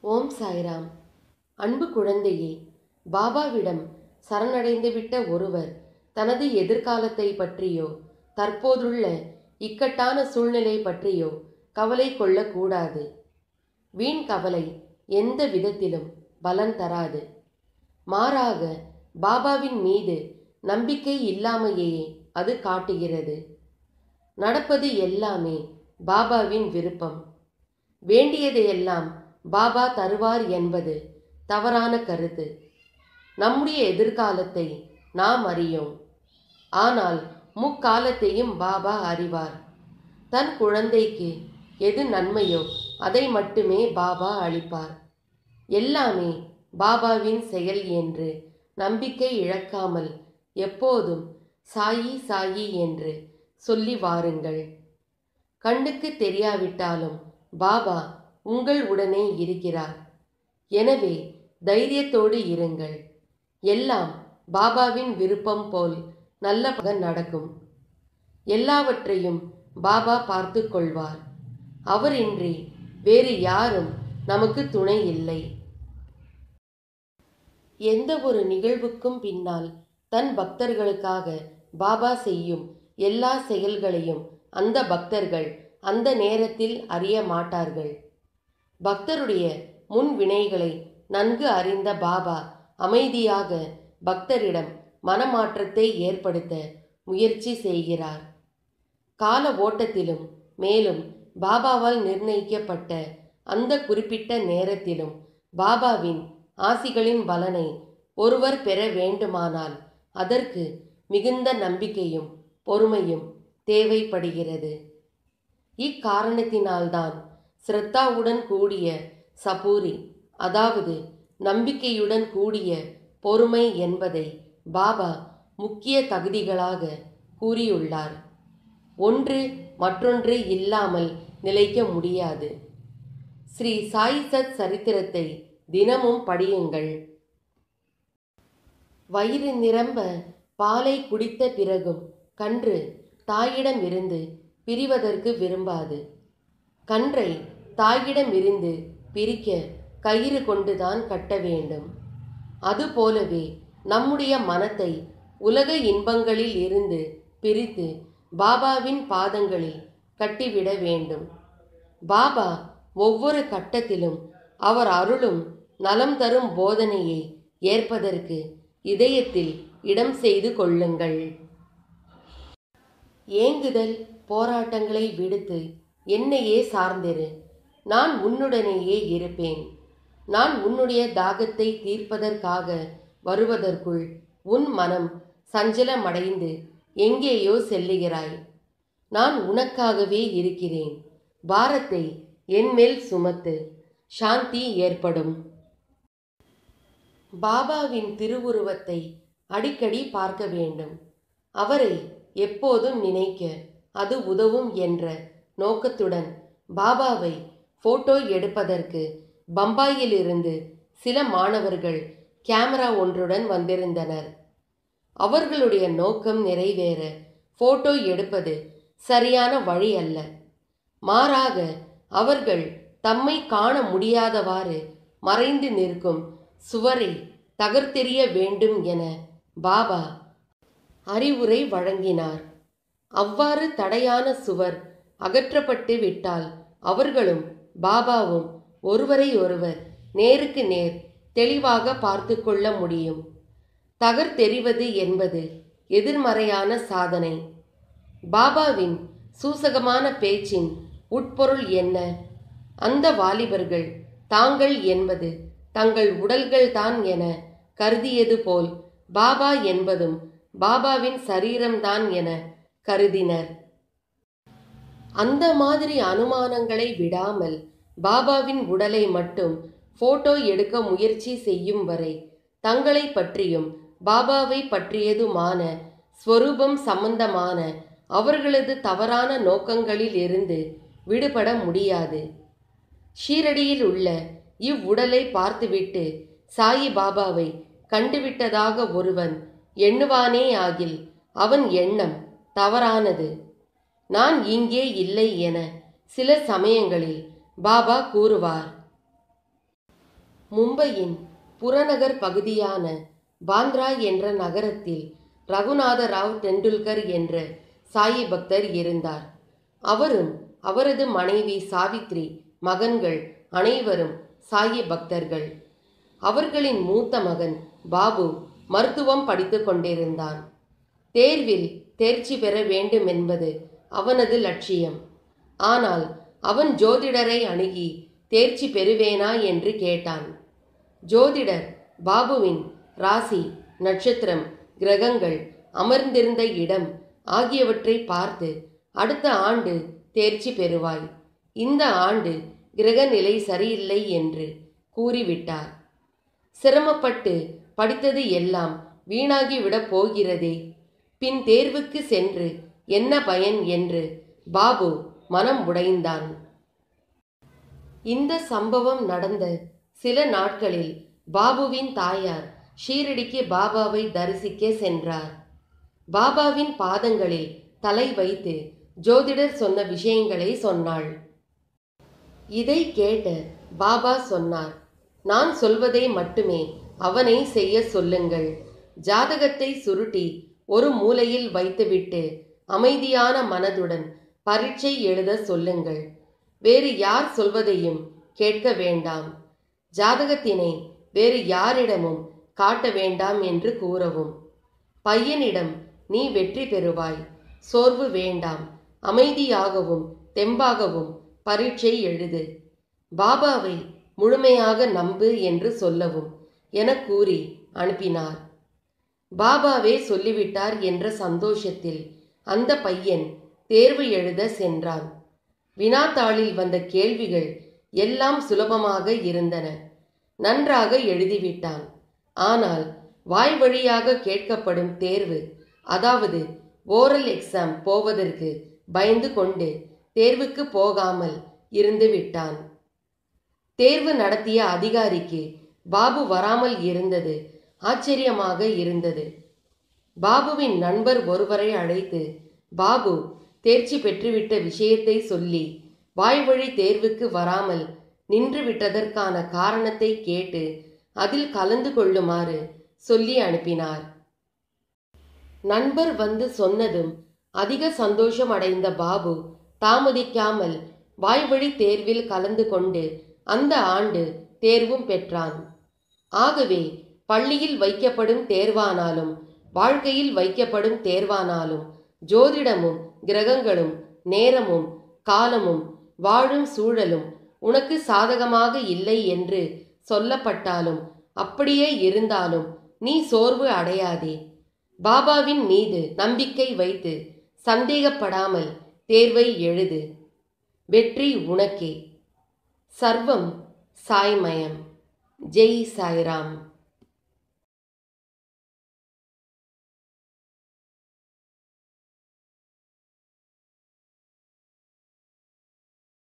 ஓம் சாய்ராம் அன்பு குழந்தையே பாபாவிடம் சரணடைந்துவிட்ட ஒருவர் தனது எதிர்காலத்தை பற்றியோ தற்போதுள்ள இக்கட்டான சூழ்நிலை பற்றியோ கவலை கொள்ளக்கூடாது வீண் கவலை எந்த விதத்திலும் பலன் தராது மாறாக பாபாவின் மீது நம்பிக்கை இல்லாமையே அது காட்டுகிறது நடப்பது எல்லாமே பாபாவின் விருப்பம் வேண்டியதையெல்லாம் பாபா தருவார் என்பது தவறான கருத்து நம்முடைய எதிர்காலத்தை நாம் அறியோம் ஆனால் முக்காலத்தையும் பாபா அறிவார் தன் குழந்தைக்கு எது நன்மையோ அதை மட்டுமே பாபா அளிப்பார் எல்லாமே பாபாவின் செயல் என்று நம்பிக்கை இழக்காமல் எப்போதும் சாயி சாயி என்று சொல்லி வாருங்கள் கண்ணுக்கு தெரியாவிட்டாலும் பாபா உங்கள் உடனே இருக்கிறார் எனவே தைரியத்தோடு இருங்கள் எல்லாம் பாபாவின் விருப்பம் போல் நல்ல நடக்கும் எல்லாவற்றையும் பாபா பார்த்து கொள்வார் அவரின்றி வேறு யாரும் நமக்கு துணை இல்லை எந்த ஒரு நிகழ்வுக்கும் பின்னால் தன் பக்தர்களுக்காக பாபா செய்யும் எல்லா செயல்களையும் அந்த பக்தர்கள் அந்த நேரத்தில் அறிய மாட்டார்கள் பக்தருடைய முன் வினைகளை நன்கு அறிந்த பாபா அமைதியாக பக்தரிடம் மனமாற்றத்தை ஏற்படுத்த முயற்சி செய்கிறார் கால ஓட்டத்திலும் மேலும் பாபாவால் நிர்ணயிக்கப்பட்ட அந்த குறிப்பிட்ட நேரத்திலும் பாபாவின் ஆசிகளின் பலனை ஒருவர் பெற வேண்டுமானால் அதற்கு மிகுந்த நம்பிக்கையும் பொறுமையும் தேவைப்படுகிறது இக்காரணத்தினால்தான் ஸ்ரத்தாவுடன் கூடிய சபூரி அதாவது நம்பிக்கையுடன் கூடிய பொறுமை என்பதை பாபா முக்கிய தகுதிகளாக கூறியுள்ளார் ஒன்று மற்றொன்று இல்லாமல் நிலைக்க முடியாது ஸ்ரீ சாய் சத் சரித்திரத்தை தினமும் படியுங்கள் வயிறு நிரம்ப பாலை குடித்த பிறகும் கன்று தாயிடம் இருந்து பிரிவதற்கு விரும்பாது கன்றை தாயிடம் இருந்து பிரிக்க கயிறு கொண்டுதான் கட்ட வேண்டும் அதுபோலவே நம்முடைய மனத்தை உலக இன்பங்களில் இருந்து பிரித்து பாபாவின் பாதங்களில் கட்டிவிட வேண்டும் பாபா ஒவ்வொரு கட்டத்திலும் அவர் அருளும் நலம் தரும் போதனையை ஏற்பதற்கு இதயத்தில் இடம் செய்து கொள்ளுங்கள் ஏங்குதல் போராட்டங்களை விடுத்து என்னையே சார்ந்திரு நான் உன்னுடனேயே இருப்பேன் நான் உன்னுடைய தாகத்தை தீர்ப்பதற்காக வருவதற்குள் உன் மனம் சஞ்சலமடைந்து எங்கேயோ செல்லுகிறாய் நான் உனக்காகவே இருக்கிறேன் பாரத்தை என்மேல் சுமத்து சாந்தி ஏற்படும் பாபாவின் திருவுருவத்தை அடிக்கடி பார்க்க வேண்டும் அவரை எப்போதும் நினைக்க அது உதவும் என்ற நோக்கத்துடன் பாபாவை போட்டோ எடுப்பதற்கு பம்பாயிலிருந்து சில மாணவர்கள் கேமரா ஒன்றுடன் வந்திருந்தனர் அவர்களுடைய நோக்கம் நிறைவேற போட்டோ எடுப்பது சரியான வழி அல்ல மாறாக அவர்கள் தம்மை காண முடியாதவாறு மறைந்து நிற்கும் சுவரை தகர்த்தெறிய வேண்டும் என பாபா அறிவுரை வழங்கினார் அவ்வாறு தடையான சுவர் அகற்றப்பட்டு விட்டால் அவர்களும் பாபாவும் ஒருவரை ஒருவர் நேருக்கு நேர் தெளிவாக பார்த்து கொள்ள முடியும் தகர்த்தெறிவது என்பது எதிர்மறையான சாதனை பாபாவின் சூசகமான பேச்சின் உட்பொருள் என்ன அந்த வாலிபர்கள் தாங்கள் என்பது தங்கள் உடல்கள்தான் என கருதியது போல் பாபா என்பதும் பாபாவின் சரீரம்தான் என கருதினர் அந்த மாதிரி அனுமானங்களை விடாமல் பாபாவின் உடலை மட்டும் போட்டோ எடுக்க முயற்சி செய்யும் வரை தங்களை பற்றியும் பாபாவை பற்றியதுமான ஸ்வரூபம் சம்பந்தமான அவர்களது தவறான நோக்கங்களில் இருந்து விடுபட முடியாது ஷீரடியில் உள்ள இவ்வுடலை பார்த்துவிட்டு சாயி பாபாவை கண்டுவிட்டதாக ஒருவன் எண்ணுவானே ஆகில் அவன் எண்ணம் தவறானது நான் இங்கே இல்லை என சில சமயங்களில் பாபா கூறுவார் மும்பையின் புறநகர் பகுதியான பாந்த்ரா என்ற நகரத்தில் ரகுநாத ராவ் டெண்டுல்கர் என்ற சாயி பக்தர் இருந்தார் அவரும் அவரது மனைவி சாவித்ரி மகன்கள் அனைவரும் சாயி பக்தர்கள் அவர்களின் மூத்த மகன் பாபு மருத்துவம் படித்து கொண்டிருந்தான் தேர்வில் தேர்ச்சி பெற வேண்டும் என்பது அவனது லட்சியம் ஆனால் அவன் ஜோதிடரை அணுகி தேர்ச்சி பெறுவேனா என்று கேட்டான் ஜோதிடர் பாபுவின் ராசி நட்சத்திரம் கிரகங்கள் அமர்ந்திருந்த இடம் ஆகியவற்றை பார்த்து அடுத்த ஆண்டு தேர்ச்சி பெறுவாய் இந்த ஆண்டு கிரக நிலை சரியில்லை என்று கூறிவிட்டார் சிரமப்பட்டு படித்தது எல்லாம் வீணாகிவிடப் போகிறதே பின் தேர்வுக்கு சென்று என்ன பயன் என்று பாபு மனம் உடைந்தான் இந்த சம்பவம் நடந்த சில நாட்களில் பாபுவின் தாயார் ஷீரடிக்கு பாபாவை தரிசிக்க சென்றார் பாபாவின் பாதங்களில் தலை வைத்து ஜோதிடர் சொன்ன விஷயங்களை சொன்னாள் இதை கேட்ட பாபா சொன்னார் நான் சொல்வதை மட்டுமே அவனை செய்ய சொல்லுங்கள் ஜாதகத்தை சுருட்டி ஒரு மூலையில் வைத்துவிட்டு அமைதியான மனதுடன் பரீட்சை எழுத சொல்லுங்கள் வேறு யார் சொல்வதையும் கேட்க வேண்டாம் ஜாதகத்தினை வேறு யாரிடமும் காட்ட வேண்டாம் என்று கூறவும் பையனிடம் நீ வெற்றி பெறுவாய் சோர்வு வேண்டாம் அமைதியாகவும் தெம்பாகவும் பரீட்சை எழுது பாபாவை முழுமையாக நம்பு என்று சொல்லவும் என கூறி அனுப்பினார் பாபாவே சொல்லிவிட்டார் என்ற சந்தோஷத்தில் அந்த பையன் தேர்வு எழுத சென்றான் வினாத்தாளில் வந்த கேள்விகள் எல்லாம் சுலபமாக இருந்தன நன்றாக எழுதிவிட்டான் ஆனால் வாய் வழியாக கேட்கப்படும் தேர்வு அதாவது ஓரல் எக்ஸாம் போவதற்கு பயந்து கொண்டு தேர்வுக்கு போகாமல் இருந்து விட்டான் தேர்வு நடத்திய அதிகாரிக்கு பாபு வராமல் இருந்தது ஆச்சரியமாக இருந்தது பாபுவின் நண்பர் ஒருவரை அழைத்து பாபு தேர்ச்சி பெற்றுவிட்ட விஷயத்தை சொல்லி வாய்வழி தேர்வுக்கு வராமல் நின்று விட்டதற்கான காரணத்தை கேட்டு அதில் கலந்து கொள்ளுமாறு சொல்லி அனுப்பினார் நண்பர் வந்து சொன்னதும் அதிக சந்தோஷம் அடைந்த பாபு தாமதிக்காமல் வாய்வழி தேர்வில் கலந்து கொண்டு அந்த ஆண்டு தேர்வும் பெற்றான் ஆகவே பள்ளியில் வைக்கப்படும் தேர்வானாலும் வாழ்க்கையில் வைக்கப்படும் தேர்வானாலும் ஜோதிடமும் கிரகங்களும் நேரமும் காலமும் வாழும் சூழலும் உனக்கு சாதகமாக இல்லை என்று சொல்லப்பட்டாலும் அப்படியே இருந்தாலும் நீ சோர்வு அடையாதே பாபாவின் மீது நம்பிக்கை வைத்து சந்தேகப்படாமல் தேர்வை எழுது வெற்றி உனக்கே சர்வம் சாய்மயம் ஜெய் சாய்ராம்